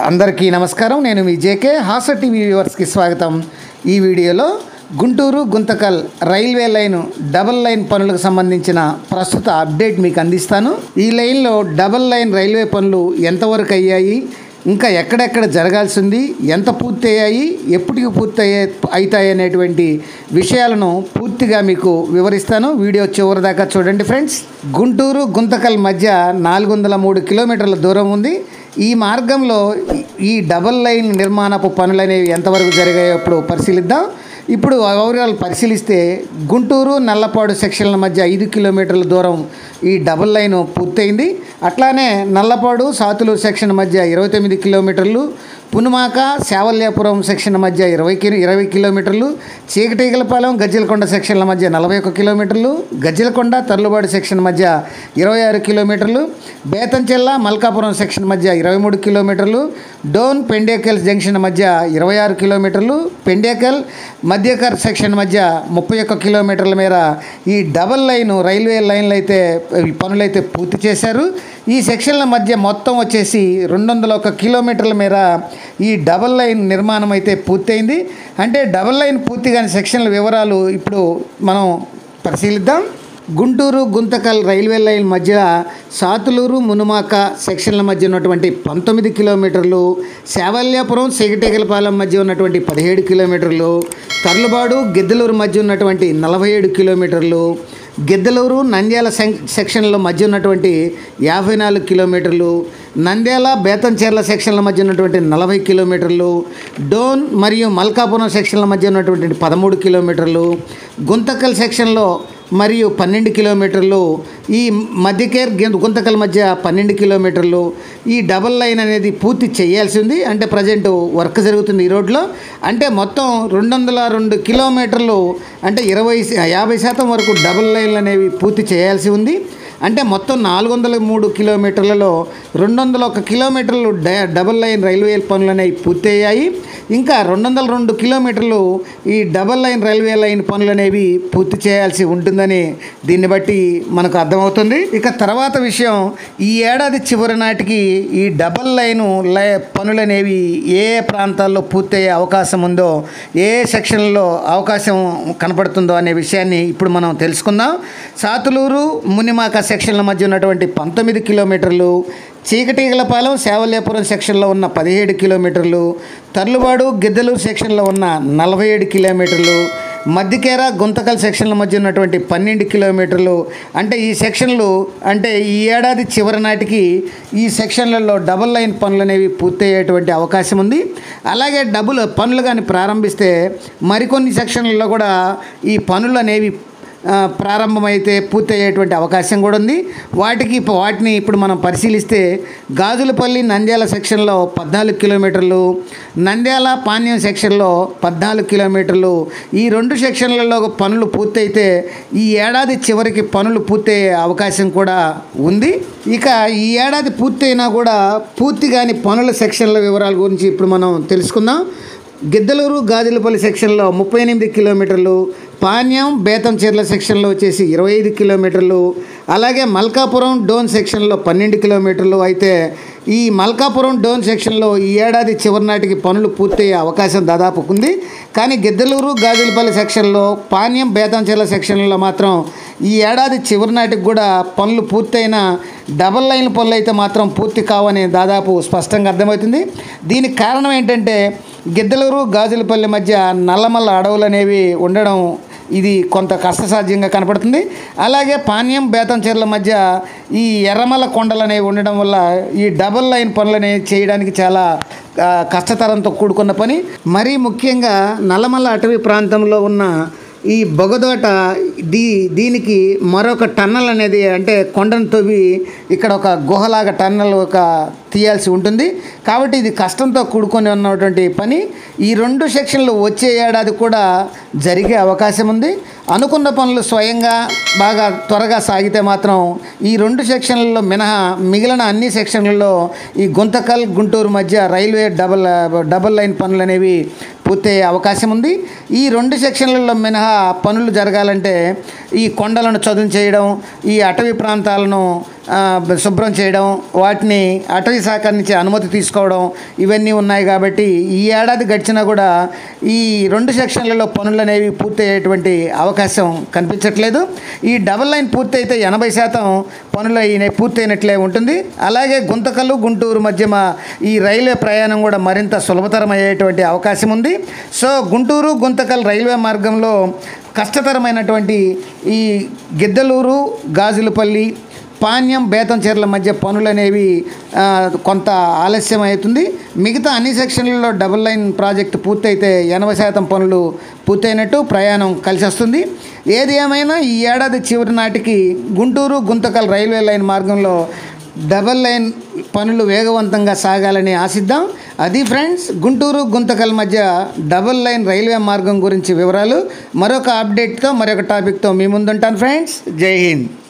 అందరికీ నమస్కారం నేను మీ జేకే హాస టీవీ వ్యూవర్స్కి స్వాగతం ఈ వీడియోలో Guntur Guntakal railway line double line పనులకు సంబంధించిన ప్రస్తుత అప్డేట్ మీకు అందిస్తాను ఈ లైన్లో డబల్ లైన్ రైల్వే పనులు ఎంతవరకు అయ్యాయి ఇంకా ఎక్కడెక్కడ జరగాల్సి ఉంది ఎంత పూర్తి అయ్యాయి ఎప్పటికి పూర్తి అయ్యే అవుతాయి అనేటువంటి విషయాలను పూర్తిగా మీకు వివరిస్తాను వీడియో చివరి దాకా చూడండి ఫ్రెండ్స్ గుంటూరు గుంతకల్ మధ్య నాలుగు వందల మూడు కిలోమీటర్ల దూరం ఉంది ఈ మార్గంలో ఈ డబల్ లైన్ నిర్మాణపు పనులు అనేవి ఎంతవరకు జరిగాయో ఇప్పుడు పరిశీలిద్దాం ఇప్పుడు వివరాలు పరిశీలిస్తే గుంటూరు నల్లపాడు సెక్షన్ల మధ్య ఐదు కిలోమీటర్ల దూరం ఈ డబుల్ లైన్ పూర్తయింది అట్లానే నల్లపాడు సాతులూరు సెక్షన్ మధ్య ఇరవై తొమ్మిది కిలోమీటర్లు పునుమాక శావల్యాపురం సెక్షన్ మధ్య ఇరవై కి ఇరవై కిలోమీటర్లు చీకటీగలపాలెం గజ్జలకొండ సెక్షన్ల మధ్య నలభై ఒక్క కిలోమీటర్లు గజ్జలకొండ తర్లుబాడు సెక్షన్ మధ్య ఇరవై ఆరు కిలోమీటర్లు బేతంచెల్ల మల్కాపురం సెక్షన్ మధ్య ఇరవై మూడు కిలోమీటర్లు డోన్ పెండేకల్ జంక్షన్ మధ్య ఇరవై ఆరు కిలోమీటర్లు పెండేకల్ మధ్యకర్ సెక్షన్ మధ్య ముప్పై ఒక్క కిలోమీటర్ల మేర ఈ డబల్ లైన్ రైల్వే లైన్లు అయితే ఈ పనులైతే పూర్తి చేశారు ఈ సెక్షన్ల మధ్య మొత్తం వచ్చేసి రెండు వందల ఒక కిలోమీటర్ల మేర ఈ డబల్ లైన్ నిర్మాణం అయితే పూర్తయింది అంటే డబల్ లైన్ పూర్తి కాని సెక్షన్ల వివరాలు ఇప్పుడు మనం పరిశీలిద్దాం గుంటూరు గుంతకల్ రైల్వే లైన్ మధ్య సాతులూరు మునుమాక సెక్షన్ల మధ్య ఉన్నటువంటి పంతొమ్మిది కిలోమీటర్లు శావల్యాపురం సెగటేగలపాలెం మధ్య ఉన్నటువంటి పదిహేడు కిలోమీటర్లు తర్లుబాడు గిద్దలూరు మధ్య ఉన్నటువంటి నలభై ఏడు కిలోమీటర్లు గిద్దలూరు నంద్యాల సెం- సెక్షన్ల మధ్య ఉన్నటువంటి యాభై నాలుగు కిలోమీటర్లు నంద్యాల బేతంచెర్ల సెక్షన్ల మధ్య ఉన్నటువంటి నలభై కిలోమీటర్లు డోన్ మరియు మల్కాపురం సెక్షన్ల మధ్య ఉన్నటువంటి పదమూడు కిలోమీటర్లు గుంతకల్ సెక్షన్లో మరియు పన్నెండు కిలోమీటర్లు ఈ మధ్యకేర్ గిం- గుంతకల్ మధ్య పన్నెండు కిలోమీటర్లు ఈ డబల్ లైన్ అనేది పూర్తి చేయాల్సి ఉంది అంటే ప్రజెంట్ వర్క్ జరుగుతుంది ఈ రోడ్లో అంటే మొత్తం రెండు వందల రెండు కిలోమీటర్లు అంటే ఇరవై యాభై శాతం వరకు డబల్ లైన్లు అనేవి పూర్తి చేయాల్సి ఉంది అంటే మొత్తం నాలుగు వందల మూడు కిలోమీటర్లలో రెండు వందల ఒక కిలోమీటర్లు డ డబల్ లైన్ రైల్వే పనులు అనేవి పూర్తయ్యాయి ఇంకా రెండు వందల రెండు కిలోమీటర్లు ఈ డబల్ లైన్ రైల్వే లైన్ పనులు అనేవి పూర్తి చేయాల్సి ఉంటుందని దీన్ని బట్టి మనకు అర్థమవుతుంది ఇక తర్వాత విషయం ఈ ఏడాది చివరి నాటికి ఈ డబల్ లైన్ లై పనులు అనేవి ఏ ఏ ప్రాంతాల్లో పూర్తయ్యే అవకాశం ఉందో ఏ ఏ సెక్షన్లో అవకాశం కనపడుతుందో అనే విషయాన్ని ఇప్పుడు మనం తెలుసుకుందాం సాతులూరు మునిమాక సెక్షన్ల మధ్య ఉన్నటువంటి పంతొమ్మిది కిలోమీటర్లు చీకటీగలపాలెం శావల్యాపురం సెక్షన్లో ఉన్న పదిహేడు కిలోమీటర్లు తర్లుబాడు గిద్దలూరు సెక్షన్లో ఉన్న నలభై ఏడు కిలోమీటర్లు మధ్యకేర గుంతకల్ సెక్షన్ల మధ్య ఉన్నటువంటి పన్నెండు కిలోమీటర్లు అంటే ఈ సెక్షన్లు అంటే ఈ ఏడాది చివరి నాటికి ఈ సెక్షన్లలో డబుల్ లైన్ పనులు అనేవి పూర్తయ్యేటువంటి అవకాశం ఉంది అలాగే డబుల్ పనులు కానీ ప్రారంభిస్తే మరికొన్ని సెక్షన్లలో కూడా ఈ పనులు అనేవి ఆ, ప్రారంభమైతే పూర్తయ్యేటువంటి అవకాశం కూడా ఉంది వాటికి ఇప్పు- వాటిని ఇప్పుడు మనం పరిశీలిస్తే గాజులపల్లి నంద్యాల సెక్షన్లో పద్నాలుగు కిలోమీటర్లు నంద్యాల పాణ్యం సెక్షన్లో పద్నాలుగు కిలోమీటర్లు ఈ రెండు సెక్షన్లలో పనులు పూర్తయితే ఈ ఏడాది చివరికి పనులు పూర్తయ్యే అవకాశం కూడా ఉంది ఇక ఈ ఏడాది పూర్తయినా కూడా పూర్తి కాని పనుల సెక్షన్ల వివరాల గురించి ఇప్పుడు మనం తెలుసుకుందాం గిద్దలూరు గాజులపల్లి సెక్షన్లో ముప్పై ఎనిమిది కిలోమీటర్లు పాణ్యం బేతంచెర్ల సెక్షన్లో వచ్చేసి ఇరవై ఐదు కిలోమీటర్లు అలాగే మల్కాపురం డోన్ సెక్షన్లో పన్నెండు కిలోమీటర్లు అయితే ఈ మల్కాపురం డోన్ సెక్షన్లో ఈ ఏడాది చివరి నాటికి పనులు పూర్తయ్యే అవకాశం దాదాపు ఉంది కానీ గిద్దలూరు గాజులపల్లి సెక్షన్లో పాణ్యం బేతంచెర్ల సెక్షన్లో మాత్రం ఈ ఏడాది చివరి నాటికి కూడా పనులు పూర్తయిన డబల్ లైన్ పనులు అయితే మాత్రం పూర్తి కావని దాదాపు స్పష్టంగా అర్థమవుతుంది దీనికి కారణం ఏంటంటే గిద్దలూరు గాజులపల్లి మధ్య నల్లమల్ల అడవులు అనేవి ఉండడం ఇది కొంత కష్టసాధ్యంగా కనపడుతుంది అలాగే పాణ్యం బేతంచెర్ల మధ్య ఈ ఎర్రమల్ల కొండలు అనేవి ఉండడం వల్ల ఈ డబల్ లైన్ పనులు అనేవి చేయడానికి చాలా ఆ, కష్టతరంతో కూడుకున్న పని మరీ ముఖ్యంగా నల్లమల్ల అటవీ ప్రాంతంలో ఉన్న ఈ బొగదోట దీ దీనికి మరొక టన్నల్ అనేది అంటే కొండను తవ్వి ఇక్కడ ఒక గుహలాగా టన్నల్ ఒక తీయాల్సి ఉంటుంది కాబట్టి ఇది కష్టంతో కూడుకొని ఉన్నటువంటి పని ఈ రెండు సెక్షన్లు వచ్చే ఏడాది కూడా జరిగే అవకాశం ఉంది అనుకున్న పనులు స్వయంగా బాగా త్వరగా సాగితే మాత్రం ఈ రెండు సెక్షన్లలో మినహా మిగిలిన అన్ని సెక్షన్లలో ఈ గుంతకల్ గుంటూరు మధ్య రైల్వే డబల్ డబల్ లైన్ పనులు అనేవి పూర్తయ్యే అవకాశం ఉంది ఈ రెండు సెక్షన్లలో మినహా పనులు జరగాలంటే ఈ కొండలను చదును చేయడం ఈ అటవీ ప్రాంతాలను ఆ, శుభ్రం చేయడం వాటిని అటవీ శాఖ నుంచి అనుమతి తీసుకోవడం ఇవన్నీ ఉన్నాయి కాబట్టి ఈ ఏడాది గడిచినా కూడా ఈ రెండు సెక్షన్లలో పనులు అనేవి పూర్తయ్యేటువంటి అవకాశం కనిపించట్లేదు ఈ డబల్ లైన్ పూర్తయితే ఎనభై శాతం పనులు అయిన పూర్తయినట్లే ఉంటుంది అలాగే గుంతకల్లు గుంటూరు మధ్య మా ఈ రైల్వే ప్రయాణం కూడా మరింత సులభతరం అయ్యేటువంటి అవకాశం ఉంది సో గుంటూరు గుంతకల్ రైల్వే మార్గంలో కష్టతరమైనటువంటి ఈ గిద్దలూరు గాజులపల్లి పాణ్యం బేతంచెర్ల మధ్య పనులు అనేవి ఆ, కొంత ఆలస్యం అవుతుంది మిగతా అన్ని సెక్షన్లలో డబుల్ లైన్ ప్రాజెక్ట్ పూర్తయితే ఎనభై శాతం పనులు పూర్తయినట్టు ప్రయాణం కలిసి వస్తుంది ఏది ఏమైనా ఈ ఏడాది చివరి నాటికి గుంటూరు గుంతకల్ రైల్వే లైన్ మార్గంలో డబల్ లైన్ పనులు వేగవంతంగా సాగాలని ఆశిద్దాం అది ఫ్రెండ్స్ గుంటూరు గుంతకల్ మధ్య డబల్ లైన్ రైల్వే మార్గం గురించి వివరాలు మరొక అప్డేట్తో మరొక టాపిక్తో మీ ముందుంటాను ఫ్రెండ్స్ జై హింద్